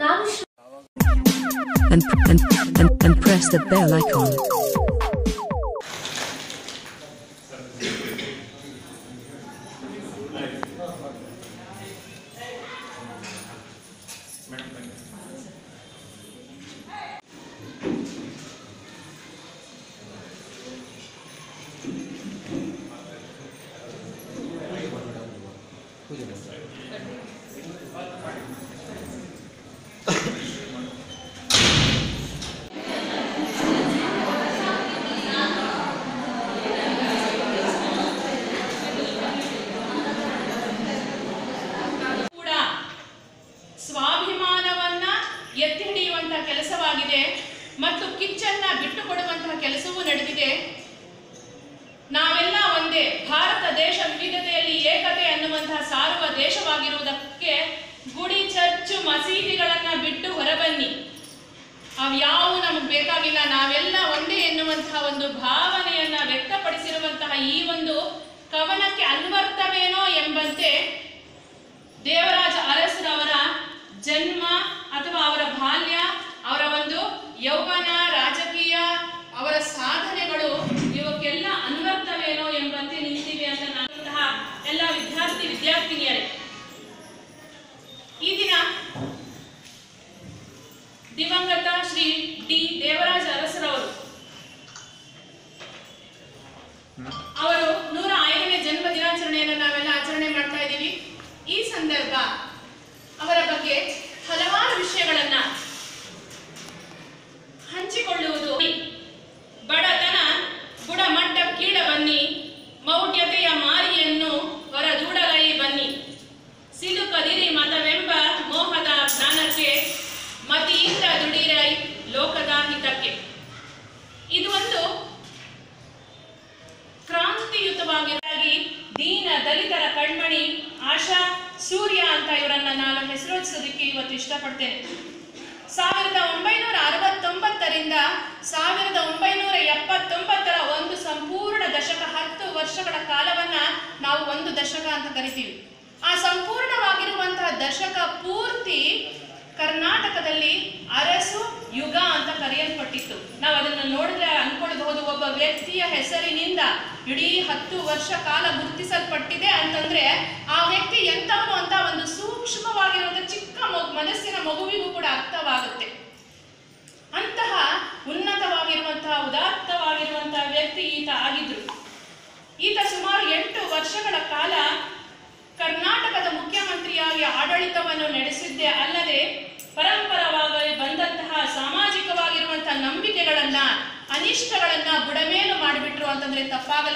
ನಾನು ಶ್ರ- and, and, and, and press the bell icon. ಕೂಡ ಸ್ವಾಭಿಮಾನವನ್ನ ಎತ್ತಿ ಹಿಡಿಯುವಂತಹ ಕೆಲಸವಾಗಿದೆ ಮತ್ತು ಕಿಚ್ಚನ್ನ ಬಿಟ್ಟು ಕೊಡುವಂತಹ ಕೆಲಸವೂ ನಡೆದಿದೆ ನಾವೆಲ್ಲ ಒಂದೇ ಭಾರತ ದೇಶ ವಿವಿಧತೆಯಲ್ಲಿ ಏಕತೆ ಅನ್ನುವಂತಹ ಸಾರುವ ದೇಶವಾಗಿರುವುದಕ್ಕೆ ಗುಡಿ ಚರ್ಚು ಮಸೀದಿಗಳನ್ನ ಬಿಟ್ಟು ಹೊರಬನ್ನಿ ಅವ್ಯಾವು ನಮಗೆ ಬೇಕಾಗಿಲ್ಲ ನಾವೆಲ್ಲ ಒಂದೇ ಎನ್ನುವಂತಹ ಒಂದು ಭಾವನೆಯನ್ನ ವ್ಯಕ್ತಪಡಿಸಿರುವಂತಹ ಈ ಒಂದು ಕವನಕ್ಕೆ ಅನ್ವರ್ಥವೇನೋ ಎಂಬಂತೆ ದೇವರಾಜ ಅರಸರವರ ಜನ್ಮ ಅಥವಾ ಅವರ ಬಾಲ್ಯ ಅವರ ಒಂದು ಯೌವನ ರಾಜಕೀಯ ಅವರ ಸಾಧನೆಗಳು ಇವಕ್ಕೆಲ್ಲ ಅನ್ವರ್ಥವೇನೋ ಎಂಬಂತೆ ನಿಂತಿವೆ ಅಂತ ನಾನಂತಹ ಎಲ್ಲ ವಿದ್ಯಾರ್ಥಿ ವಿದ್ಯಾರ್ಥಿನಿಯರೇ ಈ ದಿನ ದಿವಂಗತ ಶ್ರೀ ಡಿ ದೇವರಾಜ ಅರಸರವರು ಅವರು ನೂರ ಐದನೇ ಜನ್ಮ ದಿನಾಚರಣೆಯನ್ನು ನಾವೆಲ್ಲ ಆಚರಣೆ ಮಾಡ್ತಾ ಇದ್ದೀವಿ ಈ ಸಂದರ್ಭ ಅವರ ಬಗ್ಗೆ ಹಲವಾರು ವಿಷಯಗಳನ್ನ ಹಂಚಿಕೊಳ್ಳುವುದು ಬಡತನ ಗುಣಮಟ್ಟ ಕೀಳ ಬನ್ನಿ ಮೌಢ್ಯತೆಯ ಮಾರಿಯನ್ನು ಹೊರದೂಡಲೈ ಬನ್ನಿ ಸಿಲುಕದಿರಿ ಮತವೆಂಬ ಮೋಹದ ಜ್ಞಾನಕ್ಕೆ ಮತಿಯಿಂದ ದುಡಿರೈ ಲೋಕದ ಹಿತಕ್ಕೆ ಇದು ಒಂದು ಕ್ರಾಂತಿಯುತವಾಗಿರಾಗಿ ದೀನ ದಲಿತರ ಕಣ್ಮಣಿ ಆಶಾ ಸೂರ್ಯ ಅಂತ ಇವರನ್ನ ನಾನು ಹೆಸರಿಸೋದಕ್ಕೆ ಇವತ್ತು ಇಷ್ಟಪಡ್ತೇನೆ ಸಾವಿರದ ಒಂಬೈನೂರ ಅರವತ್ತೊಂಬತ್ತರಿಂದ ಸಾವಿರದ ಒಂಬೈನೂರ ಎಪ್ಪತ್ತೊಂಬತ್ತರ ಒಂದು ಸಂಪೂರ್ಣ ದಶಕ ಹತ್ತು ವರ್ಷಗಳ ಕಾಲವನ್ನ ನಾವು ಒಂದು ದಶಕ ಅಂತ ಕರಿತೀವಿ ಆ ಸಂಪೂರ್ಣವಾಗಿರುವಂತಹ ದಶಕ ಪೂರ್ತಿ ಕರ್ನಾಟಕದಲ್ಲಿ ಅರಸು ಯುಗ ಅಂತ ಕರೆಯಲ್ಪಟ್ಟಿತ್ತು ನಾವು ಅದನ್ನು ನೋಡಿದ್ರೆ ಅನ್ಕೊಳ್ಬಹುದು ಒಬ್ಬ ವ್ಯಕ್ತಿಯ ಹೆಸರಿನಿಂದ ಇಡೀ ಹತ್ತು ವರ್ಷ ಕಾಲ ಗುರುತಿಸಲ್ಪಟ್ಟಿದೆ ಅಂತಂದ್ರೆ ಆ ವ್ಯಕ್ತಿ ಎಂತವನು ಅಂತ ಒಂದು ಸೂಕ್ಷ್ಮವಾಗಿರುವಂತಹ ಚಿಕ್ಕ ಮಗು ಮನಸ್ಸಿನ ಮಗುವಿಗೂ ಕೂಡ ಅರ್ಥವಾಗುತ್ತೆ ಅಂತಹ ಉನ್ನತವಾಗಿರುವಂತಹ ಉದಾತ್ತವಾಗಿರುವಂತಹ ವ್ಯಕ್ತಿ ಈತ ಆಗಿದ್ರು ಈತ ಸುಮಾರು ಎಂಟು ವರ್ಷಗಳ ಕಾಲ ಕರ್ನಾಟಕದ ಮುಖ್ಯಮಂತ್ರಿಯಾಗಿ ಆಡಳಿತವನ್ನು ನಡೆಸಿದ್ದೇ ಅಲ್ಲದೆ ಪರಂಪರವಾಗಿ ಬಂದಂತಹ ಸಾಮಾಜಿಕವಾಗಿರುವಂತಹ ನಂಬಿಕೆಗಳನ್ನ ಅನಿಷ್ಟಗಳನ್ನ ಬುಡಮೇಲು ಮಾಡಿಬಿಟ್ರು ಅಂತಂದ್ರೆ ತಪ್ಪಾಗಲ್ಲ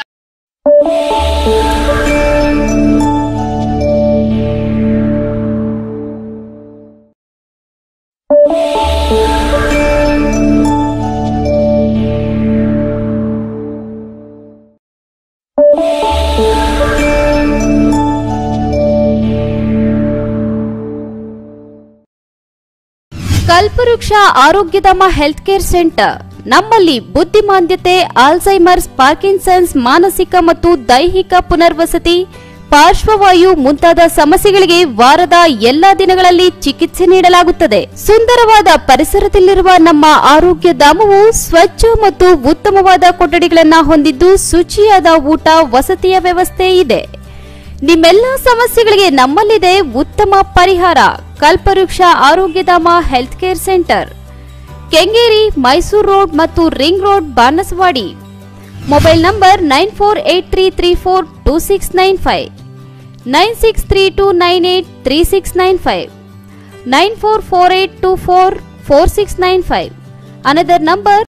ಕಲ್ಪವೃಕ್ಷ ಆರೋಗ್ಯಧಾಮ ಹೆಲ್ತ್ ಕೇರ್ ಸೆಂಟರ್ ನಮ್ಮಲ್ಲಿ ಬುದ್ಧಿಮಾಂದ್ಯತೆ ಆಲ್ಝೈಮರ್ಸ್ ಪಾರ್ಕಿನ್ಸನ್ಸ್ ಮಾನಸಿಕ ಮತ್ತು ದೈಹಿಕ ಪುನರ್ವಸತಿ ಪಾರ್ಶ್ವವಾಯು ಮುಂತಾದ ಸಮಸ್ಯೆಗಳಿಗೆ ವಾರದ ಎಲ್ಲಾ ದಿನಗಳಲ್ಲಿ ಚಿಕಿತ್ಸೆ ನೀಡಲಾಗುತ್ತದೆ ಸುಂದರವಾದ ಪರಿಸರದಲ್ಲಿರುವ ನಮ್ಮ ಆರೋಗ್ಯ ಧಾಮವು ಸ್ವಚ್ಛ ಮತ್ತು ಉತ್ತಮವಾದ ಕೊಠಡಿಗಳನ್ನ ಹೊಂದಿದ್ದು ಶುಚಿಯಾದ ಊಟ ವಸತಿಯ ವ್ಯವಸ್ಥೆ ಇದೆ ನಿಮ್ಮೆಲ್ಲ ಸಮಸ್ಯೆಗಳಿಗೆ ನಮ್ಮಲ್ಲಿದೆ ಉತ್ತಮ ಪರಿಹಾರ Kalpavriksha Arogyadhama health care centre Kengeri Mysuru road ಮತ್ತು ring road Banaswadi mobile number nine four eight three three four two six nine five nine six three two nine eight three six nine five nine four four eight two four four six nine five another number